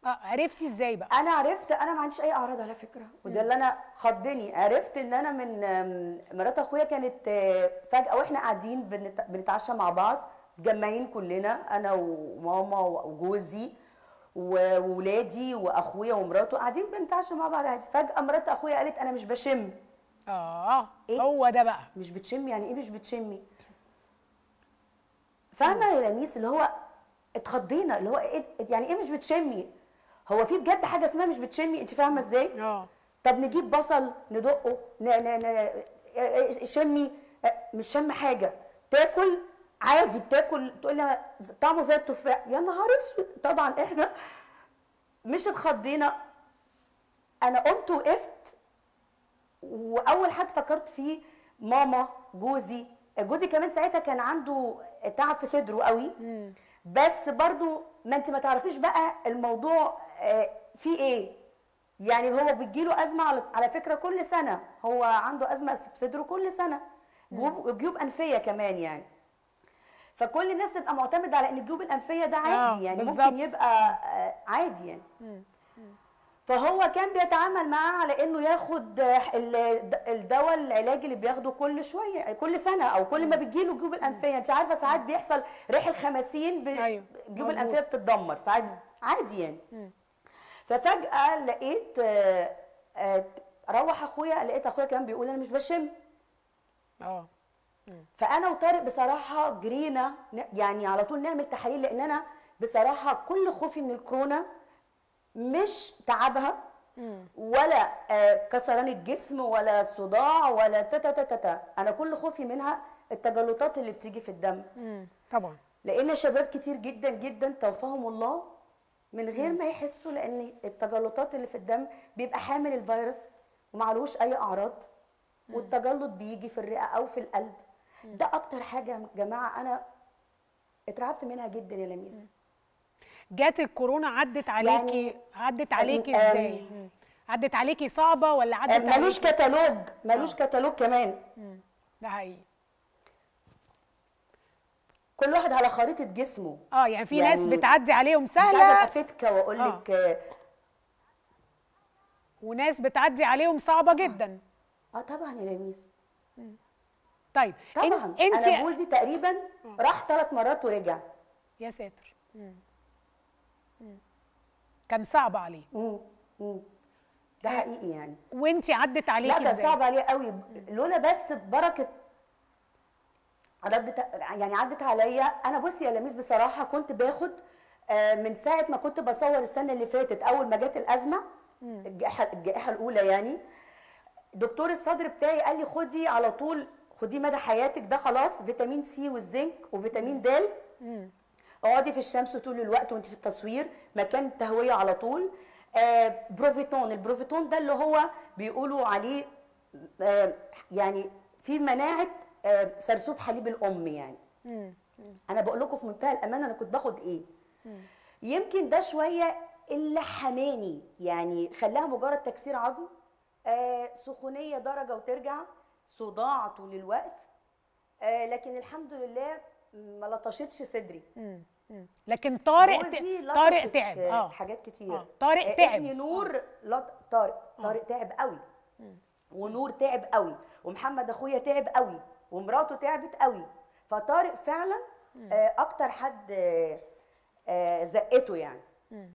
اه عرفتي ازاي بقى انا عرفت انا ما عنديش اي اعراض على فكره وده اللي انا خضني عرفت ان انا من آم، مرات اخويا كانت آه، فجاه واحنا قاعدين بنت- بنتعشى مع بعض متجمعين كلنا انا وماما وجوزي وولادي واخويا ومراته قاعدين بنتعشى مع بعض عادي فجاه مرات اخويا قالت انا مش بشم اه إيه؟ هو ده بقى مش بتشمي يعني ايه مش بتشمي فاهمه يا لميس اللي هو اتخضينا اللي هو إيه يعني ايه مش بتشمي هو في بجد حاجه اسمها مش بتشمي انت فاهمه ازاي اه طب نجيب بصل ندقه ن... ن... ن... شمي مش شم حاجه تاكل عادي بتاكل تقول لي أنا طعمه زي التفاح يا نهار اسود طبعا احنا مش اتخضينا انا قمت وقفت واول حد فكرت فيه ماما جوزي جوزي كمان ساعتها كان عنده تعب في صدره قوي بس برضو ما انت ما تعرفيش بقى الموضوع آه، فيه ايه يعني هو بتجيله ازمه على على فكره كل سنه هو عنده ازمه في صدره كل سنه جيوب جيوب انفيه كمان يعني فكل الناس تبقى معتمده على ان الجيوب الانفيه ده عادي آه، يعني بالظبط. ممكن يبقى آه، عادي يعني فهو كان بيتعامل معاه على انه ياخد ال- الدواء العلاجي اللي بياخده كل شويه كل سنه او كل ما بتجيله الجيوب الانفيه انت عارفه ساعات بيحصل ريح الخماسين ب- أيوة، الجيوب مظبوط. الانفيه بتتدمر ساعات عادي يعني ففجاه لقيت آه، آه، روح اخويا لقيت اخويا كمان بيقول انا مش بشم اه فانا وطارق بصراحه جرينا ن- يعني على طول نعمل تحاليل لان انا بصراحه كل خوفي من الكورونا مش تعبها ولا آه، كسران الجسم ولا صداع ولا تا تا تا تا تا انا كل خوفي منها التجلطات اللي بتيجي في الدم مم. طبعا لان شباب كتير جدا جدا توفاهم الله من غير ما يحسوا لان التجلطات اللي في الدم بيبقى حامل الفيروس ومعلوش اي اعراض والتجلط بيجي في الرئه او في القلب ده اكتر حاجه يا جماعه انا اترعبت منها جدا يا لميس جات الكورونا عدت عليكي يعني- عدت عليكي أم- ازاي مم. عدت عليكي صعبه ولا عدت ملوش عليكي كتالوج ملوش كتالوج كمان ده حقيقي كل واحد على خريطه جسمه اه يعني في ناس يعني بتعدي عليهم مش عايزه سهله ابقى فتكه واقول آه. لك آه. وناس بتعدي عليهم صعبه جدا اه طبعا يا لميس طيب إن- طبعا انت انا جوزي تقريبا راح ثلاث مرات ورجع يا ساتر مم. مم. كان صعب عليه مم. مم. ده حقيقي يعني وانت عدت عليكي لا كان ازاي صعب عليه قوي لولا بس بركه ردت يعني عدت عليا انا بصي يا لميس بصراحه كنت باخد آه، من ساعه ما كنت بصور السنه اللي فاتت اول ما جت الازمه الجائحه الجائحه الاولى يعني دكتور الصدر بتاعي قال لي خدي على طول خديه مدى حياتك ده خلاص فيتامين سي والزنك وفيتامين د اقعدي في الشمس طول الوقت وانت في التصوير مكان التهويه على طول آه بروفيتون البروفيتون ده اللي هو بيقولوا عليه آه يعني في مناعه آه سرسوب حليب الام يعني انا بقول لكم في منتهى الامانه انا كنت باخد ايه يمكن ده شويه اللي حماني يعني خلاها مجرد تكسير عظم آه سخونيه درجه وترجع صداع طول الوقت آه لكن الحمد لله ما لطشتش صدري مم. مم. لكن طارق جوزي ت- طارق لطشت تعب اه حاجات كتير آه، طارق آه، تعب. ابني نور لط... طارق طارق تعب قوي ونور تعب قوي ومحمد اخويا تعب قوي ومراته تعبت قوي فطارق فعلا آه، اكتر حد آه، آه، زقته يعني